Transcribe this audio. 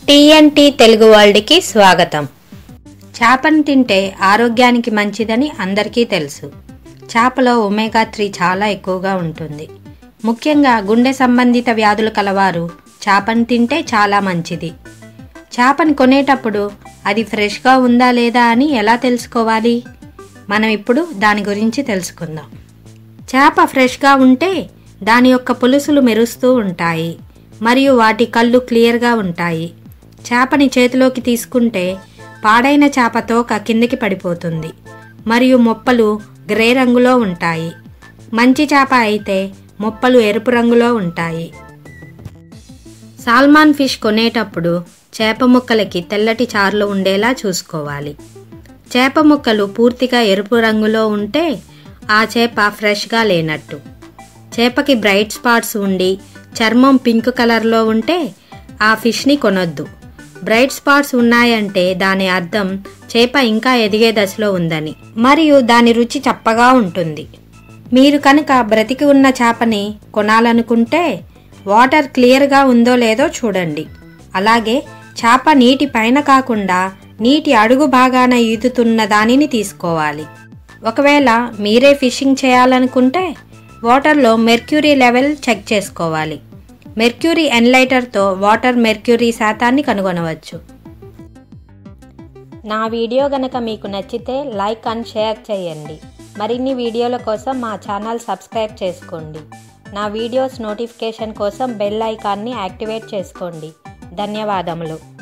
TNT Telugu వరల్డ్కి స్వాగతం చేపను తింటే ఆరోగ్యానికి మంచిదని అందరికీ తెలుసు చేపలో ఒమేగా త్రీ చాలా ఎక్కువగా ఉంటుంది ముఖ్యంగా గుండె సంబంధిత వ్యాధులు కలవారు చేపను తింటే చాలా మంచిది చేపని కొనేటప్పుడు అది ఫ్రెష్గా ఉందా లేదా అని ఎలా తెలుసుకోవాలి మనం ఇప్పుడు దాని గురించి తెలుసుకుందాం చేప ఫ్రెష్గా ఉంటే దాని యొక్క పులుసులు మెరుస్తూ ఉంటాయి మరియు వాటి కళ్ళు క్లియర్గా ఉంటాయి చేపని చేతిలోకి తీసుకుంటే పాడైన చేప తోక కిందికి పడిపోతుంది మరియు మొప్పలు గ్రే రంగులో ఉంటాయి మంచి చేప అయితే మొప్పలు ఎరుపు రంగులో ఉంటాయి సాల్మాన్ ఫిష్ కొనేటప్పుడు చేప ముక్కలకి తెల్లటి చారులు ఉండేలా చూసుకోవాలి చేప ముక్కలు పూర్తిగా ఎరుపు రంగులో ఉంటే ఆ చేప ఫ్రెష్గా లేనట్టు చేపకి బ్రైట్ స్పాట్స్ ఉండి చర్మం పింక్ కలర్లో ఉంటే ఆ ఫిష్ని కొనొద్దు బ్రైట్ స్పాట్స్ ఉన్నాయంటే దాని అర్థం చేప ఇంకా ఎదిగే దశలో ఉందని మరియు దాని రుచి చప్పగా ఉంటుంది మీరు కనుక బ్రతికి ఉన్న చేపని కొనాలనుకుంటే వాటర్ క్లియర్గా ఉందో లేదో చూడండి అలాగే చేప నీటి పైన కాకుండా నీటి అడుగు భాగాన ఈదుతున్న దానిని తీసుకోవాలి ఒకవేళ మీరే ఫిషింగ్ చేయాలనుకుంటే వాటర్లో మెర్క్యూరీ లెవెల్ చెక్ చేసుకోవాలి మెర్క్యూరీ ఎన్లైటర్తో వాటర్ మెర్క్యూరీ శాతాన్ని కనుగొనవచ్చు నా వీడియో గనక మీకు నచ్చితే లైక్ అండ్ షేర్ చేయండి మరిన్ని వీడియోల కోసం మా ఛానల్ సబ్స్క్రైబ్ చేసుకోండి నా వీడియోస్ నోటిఫికేషన్ కోసం బెల్ ఐకాన్ని యాక్టివేట్ చేసుకోండి ధన్యవాదములు